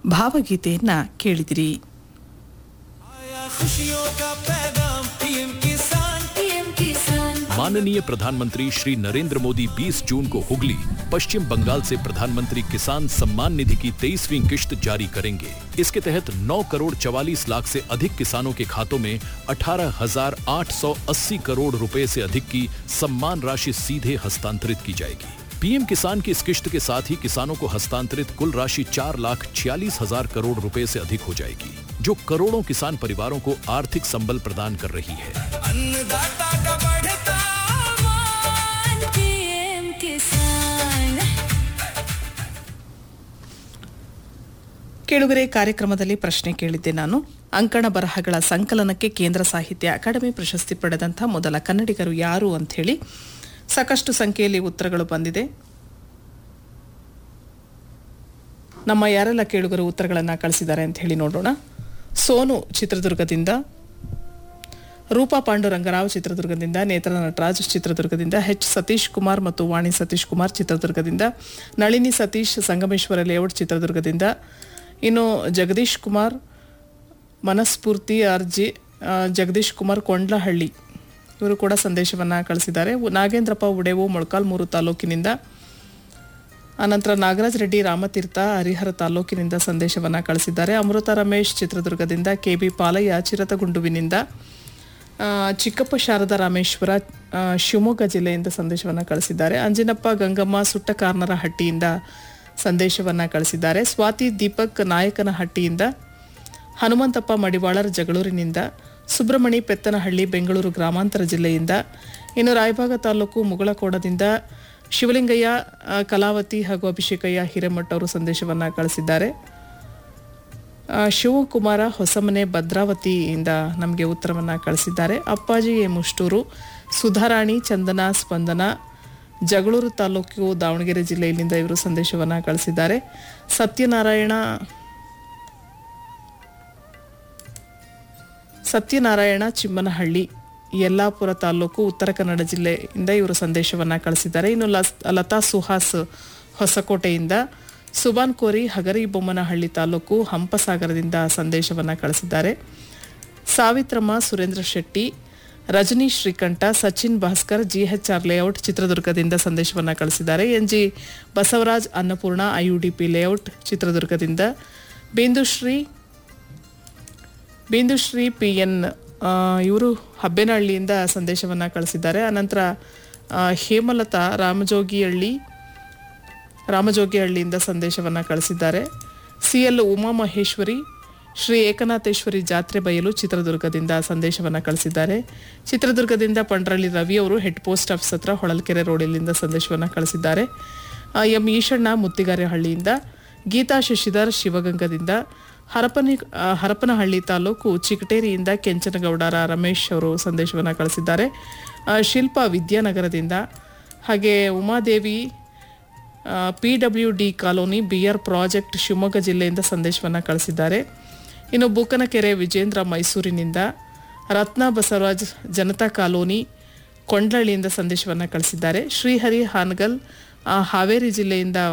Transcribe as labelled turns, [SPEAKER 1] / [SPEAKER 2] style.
[SPEAKER 1] ಭಾವಗೀತೆಯನ್ನ ಕೇಳಿದಿರಿ
[SPEAKER 2] आया खुशियों का पैगाम पीएम किसान
[SPEAKER 3] पीएम किसान
[SPEAKER 4] माननीय प्रधानमंत्री श्री नरेंद्र मोदी 20 जून को हुगली पश्चिम बंगाल से प्रधानमंत्री किसान सम्मान निधि की तेईसवीं किश्त जारी करेंगे इसके तहत 9 करोड़ 44 लाख से अधिक किसानों के खातों में 18,880 करोड़ रुपए से अधिक की सम्मान राशि सीधे हस्तांतरित की जाएगी पीएम किसान की इस किश्त के साथ ही किसानों को हस्तांतरित कुल राशि चार लाख छियालीस हजार करोड़ रुपए से अधिक हो जाएगी जो करोड़ों किसान परिवारों को आर्थिक संबल प्रदान कर रही है
[SPEAKER 2] अन्नदाता का बढ़ता
[SPEAKER 3] मान पीएम किसान
[SPEAKER 1] ಕೇಳುಗರೆ ಕಾರ್ಯಕ್ರಮದಲ್ಲಿ ಪ್ರಶ್ನೆ ಕೇಳಿದ್ದೆ ನಾನು ಅಂಕಣ ಬರಹಗಳ ಸಂಕಲನಕ್ಕೆ ಕೇಂದ್ರ ಸಾಹಿತ್ಯ ಅಕಾಡೆಮಿ ಪ್ರಶಸ್ತಿ ಪಡೆದಂಥ ಮೊದಲ ಕನ್ನಡಿಗರು ಯಾರು ಅಂಥೇಳಿ ಸಾಕಷ್ಟು ಸಂಖ್ಯೆಯಲ್ಲಿ ಉತ್ತರಗಳು ಬಂದಿದೆ ನಮ್ಮ ಯಾರೆಲ್ಲ ಕೇಳುಗರು ಉತ್ತರಗಳನ್ನು ಕಳಿಸಿದ್ದಾರೆ ಅಂತ ಹೇಳಿ ನೋಡೋಣ ಸೋನು ಚಿತ್ರದುರ್ಗದಿಂದ ರೂಪಾ ಪಾಂಡುರಂಗರಾವ್ ಚಿತ್ರದುರ್ಗದಿಂದ ನೇತ್ರ ನಟರಾಜ್ ಚಿತ್ರದುರ್ಗದಿಂದ ಎಚ್ ಸತೀಶ್ ಕುಮಾರ್ ಮತ್ತು ವಾಣಿ ಸತೀಶ್ ಕುಮಾರ್ ಚಿತ್ರದುರ್ಗದಿಂದ ನಳಿನಿ ಸತೀಶ್ ಸಂಗಮೇಶ್ವರ ಲೇಔಟ್ ಚಿತ್ರದುರ್ಗದಿಂದ ಇನ್ನು ಜಗದೀಶ್ ಕುಮಾರ್ ಮನಸ್ಫೂರ್ತಿ ಅರ್ಜಿ ಆ, ಜಗದೀಶ್ ಕುಮಾರ್ ಕೊಂಡ್ಲಹಳ್ಳಿ ಇವರು ಕೂಡ ಸಂದೇಶವನ್ನು ಕಳಿಸಿದ್ದಾರೆ ಉ- ನಾಗೇಂದ್ರಪ್ಪ ಉಡೇವು ಮೊಳಕಾಲ್ಮೂರು ತಾಲೂಕಿನಿಂದ ಅನಂತರ ನಾಗರಾಜ್ ರೆಡ್ಡಿ ರಾಮತೀರ್ಥ ಹರಿಹರ ತಾಲೂಕಿನಿಂದ ಸಂದೇಶವನ್ನು ಕಳಿಸಿದ್ದಾರೆ ಅಮೃತ ರಮೇಶ್ ಚಿತ್ರದುರ್ಗದಿಂದ ಕೆ ಬಿ ಪಾಲಯ್ಯ ಚಿರತಗುಂಡುವಿನಿಂದ ಆ, ಚಿಕ್ಕಪ್ಪ ಶಾರದಾ ರಾಮೇಶ್ವರ ಆ, ಶಿವಮೊಗ್ಗ ಜಿಲ್ಲೆಯಿಂದ ಸಂದೇಶವನ್ನು ಕಳಿಸಿದ್ದಾರೆ ಅಂಜಿನಪ್ಪ ಗಂಗಮ್ಮ ಸುಟ್ಟಕಾರ್ನರ ಹಟ್ಟಿಯಿಂದ ಸಂದೇಶವನ್ನು ಕಳಿಸಿದ್ದಾರೆ ಸ್ವಾತಿ ದೀಪಕ್ ನಾಯಕನಹಟ್ಟಿಯಿಂದ ಹನುಮಂತಪ್ಪ ಮಡಿವಾಳರ್ ಜಗಳೂರಿನಿಂದ ಸುಬ್ರಮಣಿ ಪೆತ್ತನಹಳ್ಳಿ ಬೆಂಗಳೂರು ಗ್ರಾಮಾಂತರ ಜಿಲ್ಲೆಯಿಂದ ಇನ್ನು ರಾಯಭಾಗ ತಾಲೂಕು ಮುಗಳಕೋಡದಿಂದ ಶಿವಲಿಂಗಯ್ಯ ಆ, ಕಲಾವತಿ ಹಾಗೂ ಅಭಿಷೇಕಯ್ಯ ಹಿರೇಮಠ್ ಅವರು ಸಂದೇಶವನ್ನು ಕಳಿಸಿದ್ದಾರೆ ಆ, ಶಿವಕುಮಾರ ಹೊಸಮನೆ ಭದ್ರಾವತಿಯಿಂದ ನಮಗೆ ಉತ್ತರವನ್ನು ಕಳಿಸಿದ್ದಾರೆ ಅಪ್ಪಾಜಿ ಎ ಮುಷ್ಟೂರು ಸುಧಾರಾಣಿ ಚಂದನ ಸ್ಪಂದನ ಜಗಳೂರು ತಾಲೂಕು ದಾವಣಗೆರೆ ಜಿಲ್ಲೆಯಿಂದ ಇವರು ಸಂದೇಶವನ್ನು ಕಳಿಸಿದ್ದಾರೆ ಸತ್ಯನಾರಾಯಣ ಸತ್ಯನಾರಾಯಣ ಚಿಮ್ಮನಹಳ್ಳಿ ಯಲ್ಲಾಪುರ ತಾಲೂಕು ಉತ್ತರ ಕನ್ನಡ ಜಿಲ್ಲೆಯಿಂದ ಇವರು ಸಂದೇಶವನ್ನು ಕಳಿಸಿದ್ದಾರೆ ಇನ್ನು ಲಸ್ ಲತಾ ಸುಹಾಸ್ ಹೊಸಕೋಟೆಯಿಂದ ಸುಬಾನ್ ಕೋರಿ ಹಗರಿಬೊಮ್ಮನಹಳ್ಳಿ ತಾಲೂಕು ಹಂಪಸಾಗರದಿಂದ ಸಂದೇಶವನ್ನು ಕಳಿಸಿದ್ದಾರೆ ಸಾವಿತ್ರಮ್ಮ ಸುರೇಂದ್ರ ಶೆಟ್ಟಿ ರಜನಿ ಶ್ರೀಕಂಠ ಸಚಿನ್ ಭಾಸ್ಕರ್ ಜಿಎಚ್ಆರ್ ಲೇಔಟ್ ಚಿತ್ರದುರ್ಗದಿಂದ ಸಂದೇಶವನ್ನು ಕಳಿಸಿದ್ದಾರೆ N G Basavaraj Annapoorna IUDP layout ಚಿತ್ರದುರ್ಗದಿಂದ ಬಿಂದುಶ್ರೀ ಬಿಂದುಶ್ರೀ ಪಿ ಎನ್ ಇವರು ಹಬ್ಬೆನಹಳ್ಳಿಯಿಂದ ಸಂದೇಶವನ್ನು ಕಳಿಸಿದ್ದಾರೆ ಅನಂತರ ಆ, ಹೇಮಲತಾ ರಾಮಜೋಗಿಹಳ್ಳಿ ರಾಮಜೋಗಿಹಳ್ಳಿಯಿಂದ ಸಂದೇಶವನ್ನು ಕಳಿಸಿದ್ದಾರೆ ಸಿ ಎಲ್ ಉಮಾಮಹೇಶ್ವರಿ ಶ್ರೀ ಏಕನಾಥೇಶ್ವರಿ ಜಾತ್ರೆ ಬಯಲು ಚಿತ್ರದುರ್ಗದಿಂದ ಸಂದೇಶವನ್ನು ಕಳಿಸಿದ್ದಾರೆ ಚಿತ್ರದುರ್ಗದಿಂದ ಪಂಡ್ರಳ್ಳಿ ರವಿ ಅವರು ಹೆಡ್ ಪೋಸ್ಟ್ ಆಫೀಸ್ ಹತ್ರ ಹೊಳಲ್ಕೆರೆ ರೋಡಿನಿಂದ ಸಂದೇಶವನ್ನು ಕಳಿಸಿದ್ದಾರೆ ಆ, ಎಂ ಈಶಣ್ಣ ಮುತ್ತಿಗಾರೆಹಳ್ಳಿಯಿಂದ ಗೀತಾ ಶಶಿಧರ್ ಶಿವಗಂಗದಿಂದ ಹರಪನಿ ಆ, ಹರಪನಹಳ್ಳಿ ತಾಲೂಕು ಚಿಕಟೇರಿಯಿಂದ ಕೆಂಚನಗೌಡರ ರಮೇಶ್ ಅವರು ಸಂದೇಶವನ್ನು ಕಳಿಸಿದ್ದಾರೆ ಆ, ಶಿಲ್ಪಾ ವಿದ್ಯಾನಗರದಿಂದ ಹಾಗೆ Umadevi P W D colony B R project Shivamogga ಜಿಲ್ಲೆಯಿಂದ ಸಂದೇಶವನ್ನು ಕಳಿಸಿದ್ದಾರೆ ಇನ್ನು ಬೂಕನಕೆರೆ ವಿಜೇಂದ್ರ ಮೈಸೂರಿನಿಂದ ರತ್ನ ಬಸವರಾಜ್ ಜನತಾ ಕಾಲೋನಿ ಕೊಂಡ್ಲಳ್ಳಿಯಿಂದ ಸಂದೇಶವನ್ನು ಕಳಿಸಿದ್ದಾರೆ ಶ್ರೀಹರಿ ಹಾನಗಲ್ ಆ, ಹಾವೇರಿ ಜಿಲ್ಲೆಯಿಂದ